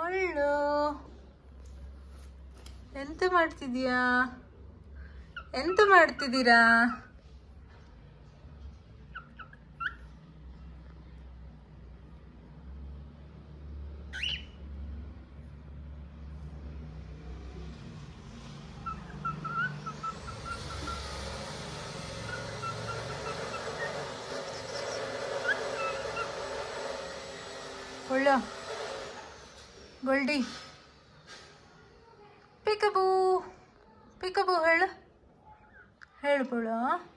ಒಳ್ಳು ಎಂತ ಮಾಡ್ತಿದೀಯಾ ಎಂತ ಮಾಡ್ತಿದ್ದೀರಾ ಒಳ್ಳು ಗೋಲ್ಡಿ ಪಿಕಬೂ ಪಿಕಬೂ ಹೇಳು ಹೇಳು ಪುಳು